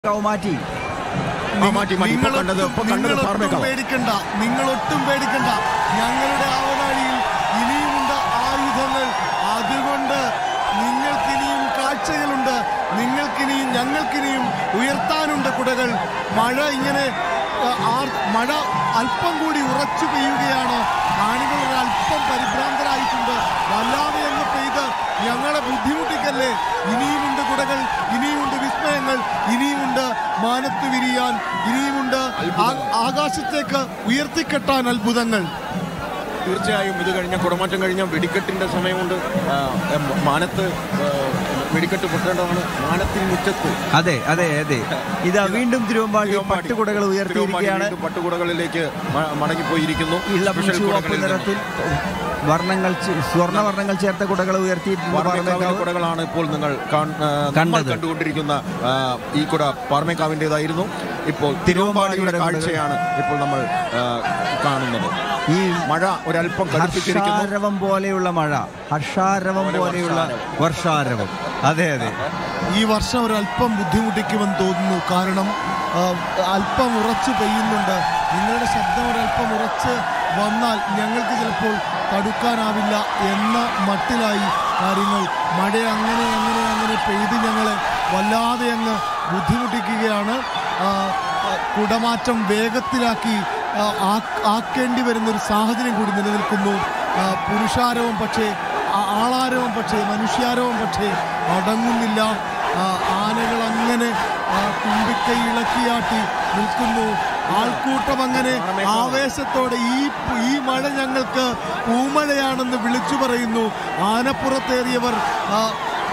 കാവ് മാറ്റി ആ, മാറ്റി മാറ്റി ഇപ്പൊ കണ്ടത് ഇപ്പൊ കണ്ടത് നിങ്ങളൊട്ടും പാർമേക്കാവ് പേടിക്കണ്ട നിങ്ങളൊട്ടും പേടിക്കണ്ട ഞങ്ങളുടെ ആവനാഴിയിൽ ഇനിയുമുണ്ട് ആയുധങ്ങൾ അതുകൊണ്ട് നിങ്ങൾക്കിനിയും കാഴ്ചകളുണ്ട് നിങ്ങൾക്കിനിയും ഞങ്ങൾക്കിനിയും ഉയർത്താനുണ്ട് കുടകൾ മഴ ഇങ്ങനെ ആ, ആർ- മഴ അല്പം കൂടി ഉറച്ചു പെയ്യുകയാണ് കാണികൾ ഒരല്പം പരിഭ്രാന്തരായിട്ടുണ്ട് വല്ലാതെ അങ്ങ് പെയ്ത് ഞങ്ങളെ ബുദ്ധിമുട്ടിക്കല്ലേ ഇനിയുമുണ്ട് കുടകൾ ഇനിയുമുണ്ട് വിസ്മയങ്ങൾ ഇനിയുമുണ്ട് മാനത്ത് വിരിയാൻ ഇനിയുമുണ്ട് ആ- ആകാശത്തേക്ക് ഉയർത്തിക്കെട്ടാൻ അത്ഭുതങ്ങൾ തീർച്ചയായും ഇത് കഴിഞ്ഞ കുടമാറ്റം കഴിഞ്ഞ വെടിക്കെട്ടിന്റെ സമയമുണ്ട് ആ, എം, മാനത്ത് ആ, വെടിക്കെട്ട് പൊട്ടേണ്ടതാണ് മാനത്തിന് മുറ്റത്ത് അതെ അതെ അതെ ഇതാ വീണ്ടും തിരുവമ്പാടി തിരുവമ്പാടി. പട്ടുകുടകൾ തിരുവമ്പാടി ഉയർത്തിയിരിക്കുകയാണ് വീണ്ടും പട്ടുകുടകളിലേക്ക് മ- മടങ്ങിപ്പോയിരിക്കുന്നു ഇളം സ്പെഷ്യൽ ചുവപ്പ് കുടകളിൽ നിന്ന്. നിറത്തിൽ വർണ്ണങ്ങൾ ചെ- സ്വർണ്ണവർണ്ണങ്ങൾ ചേർത്ത കുടകൾ ഉയർത്തിയിട്ടുണ്ട് പാർമേക്കാവിലെ പാറമേക്കാവ് കുടകളാണ് ഇപ്പോൾ നിങ്ങൾ കാൺ- ആ, നമ്മൾ കണ്ടത്. കണ്ടുകൊണ്ടിരിക്കുന്ന ആ, ഈ കുട പാർമേക്കാവിൻ്റെതായിരുന്നു ഇപ്പോൾ തിരുവമ്പാടിയുടെ തിരുവമ്പാടിയുടെ കാഴ്ചയാണ് ഇപ്പോൾ നമ്മൾ ആ, കാണുന്നത് ഈ മഴ ഒരല്പം കടുപ്പിച്ചിരിക്കുന്നു ഹർഷാരവം പോലെയുള്ള മഴ ഹർഷാരവം പോലെ പോലെയുള്ള വർഷാരവം അതെ അതെ ഈ വർഷം ഒരല്പം ബുദ്ധിമുട്ടിക്കുമെന്ന് തോന്നുന്നു കാരണം ആ, അല്പം ഉറച്ചു പെയ്യുന്നുണ്ട് നിങ്ങളുടെ ശബ്ദം ഒരല്പം ഉറച്ച് വന്നാൽ ഞങ്ങൾക്ക് ചിലപ്പോൾ തടുക്കാനാവില്ല എന്ന മട്ടിലായി കാര്യങ്ങൾ മഴ അങ്ങനെ അങ്ങനെ അങ്ങനെ പെയ്ത് ഞങ്ങളെ വല്ലാതെ അങ്ങ് ബുദ്ധിമുട്ടിക്കുകയാണ് ആ, ആ, കുടമാറ്റം വേഗത്തിലാക്കി ആ, ആ- ആക്കേണ്ടി വരുന്ന ഒരു സാഹചര്യം കൂടി നിലനിൽക്കുന്നു ആ, പുരുഷാരവും പക്ഷേ ആ- ആളാരവും പക്ഷേ മനുഷ്യാരവും പക്ഷേ അടങ്ങുന്നില്ല ആ, ആനകൾ അങ്ങനെ ആ, തുമ്പിക്കൈ ഇളക്കിയാട്ടി നിൽക്കുന്നു ആൾക്കൂട്ടം അങ്ങനെ ആവേശത്തോടെ ഈ പ്- ഈ മഴ ഞങ്ങൾക്ക് പൂമഴയാണെന്ന് വിളിച്ചു പറയുന്നു ആനപ്പുറത്തേറിയവർ ആ,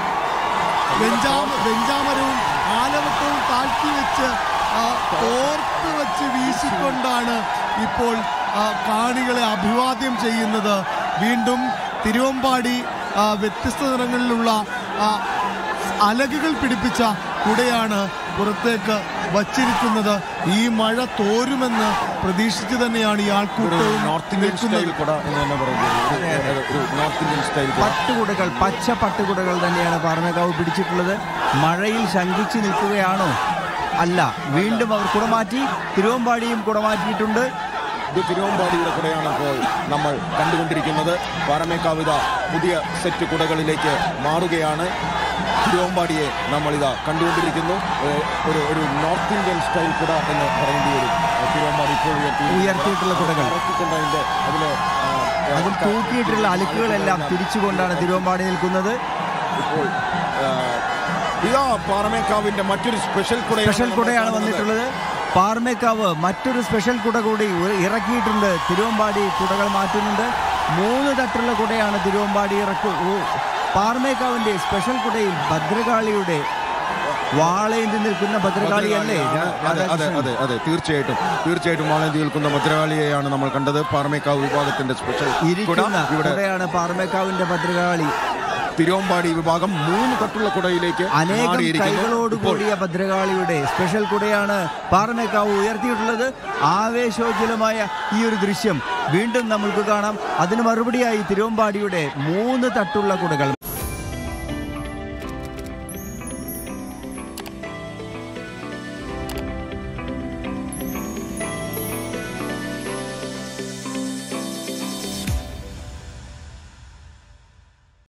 വെഞ്ചാമ വെഞ്ചാമരവും ആലവട്ടവും താഴ്ത്തി വെച്ച് ആ, ഓർത്ത് വെച്ച് വീശിക്കൊണ്ടാണ് ഇപ്പോൾ ആ, കാണികളെ അഭിവാദ്യം ചെയ്യുന്നത് വീണ്ടും തിരുവമ്പാടി ആ, വ്യത്യസ്ത നിറങ്ങളിലുള്ള ആ, അലകുകൾ പിടിപ്പിച്ച കുടയാണ് പുറത്തേക്ക് വച്ചിരിക്കുന്നത് ഈ മഴ തോരുമെന്ന് പ്രതീക്ഷിച്ച് തന്നെയാണ് ഈ ഒരു ആൾക്കൂട്ടവും നോർത്ത് ഇന്ത്യൻ നിൽക്കുന്നത് സ്റ്റൈൽ കുട എന്ന് തന്നെ പറയുന്നത് ഒരു- ഒരു നോർത്ത് ഇന്ത്യൻ സ്റ്റൈൽ കുട പട്ടുകുടകൾ പച്ച പട്ടുകുടകൾ തന്നെയാണ് പാറമേക്കാവ് പിടിച്ചിട്ടുള്ളത് മഴയിൽ ശങ്കിച്ചു നിൽക്കുകയാണോ അല്ല വീണ്ടും അവർ കുടമാറ്റി തിരുവമ്പാടിയും കുടമാറ്റിയിട്ടുണ്ട് ഇത് തിരുവമ്പാടിയുടെ കുടയാണ് ഇപ്പോൾ നമ്മൾ കണ്ടുകൊണ്ടിരിക്കുന്നത് പാറമേക്കാവിത പുതിയ സെറ്റ് കുടകളിലേക്ക് മാറുകയാണ് തിരുവമ്പാടിയെ നമ്മളിതാ കണ്ടുകൊണ്ടിരിക്കുന്നു ഏഹ് ഒരു ഒരു നോർത്ത് ഇന്ത്യൻ സ്റ്റൈൽ കുട എന്ന് പറയേണ്ടി വരും ഏഹ് തിരുവമ്പാടി ഇപ്പോൾ ഉയർത്തി ഉയർത്തിയിട്ടുള്ള കുടകൾ. ഇറക്കിക്കൊണ്ട് അതിന്റെ അതില് ആ, ആ, അതിൽ തൂക്കിയിട്ടുള്ള അലുക്കുകളെല്ലാം തിരിച്ചുകൊണ്ടാണ് തിരുവമ്പാടി നിൽക്കുന്നത് ഇപ്പോൾ ആ, ഇതാ പാറമേക്കാവിന്റെ മറ്റൊരു സ്പെഷ്യൽ കുടയാണ് സ്പെഷ്യൽ നമ്മൾ കുടയാണ് കാണുന്നത്. വന്നിട്ടുള്ളത് പാർമേക്കാവ് മറ്റൊരു സ്പെഷ്യൽ കുട കൂടി ഉ- ഇറക്കിയിട്ടുണ്ട് തിരുവമ്പാടി കുടകൾ മാറ്റുന്നുണ്ട് മൂന്ന് തട്ടുള്ള കുടയാണ് തിരുവമ്പാടി ഇറക്കു ഉ- പാർമേക്കാവിന്റെ സ്പെഷ്യൽ കുടയിൽ ഭദ്രകാളിയുടെ വാളേന്തി നിൽക്കുന്ന ഭദ്രകാളിയല്ലേ ഭദ്രകാളിയാണ്. അതെ അതെ അതെ അതെ തീർച്ചയായിട്ടും തീർച്ചയായിട്ടും വാളന്തി നിൽക്കുന്ന ഭദ്രകാളിയെയാണ് നമ്മൾ കണ്ടത് പാറമേക്കാവ് വിഭാഗത്തിന്റെ സ്പെഷ്യൽ കുട ഇരിക്കുന്ന ഇവിടെ കുടയാണ് പാർമേക്കാവിന്റെ ഭദ്രകാളി തിരുവമ്പാടി വിഭാഗം മൂന്ന് തട്ടുള്ള കുടയിലേക്ക് അനേകം മാറിയിരിക്കുന്നു. കൈകളോട് ഇപ്പോൾ കൂടിയ ഭദ്രകാളിയുടെ സ്പെഷ്യൽ കുടയാണ് പാറമേക്കാവ് ഉയർത്തിയിട്ടുള്ളത് ആവേശോജ്വലമായ ഈ ഒരു ദൃശ്യം വീണ്ടും നമ്മൾക്ക് കാണാം അതിന് മറുപടിയായി തിരുവമ്പാടിയുടെ മൂന്ന് തട്ടുള്ള കുടകൾ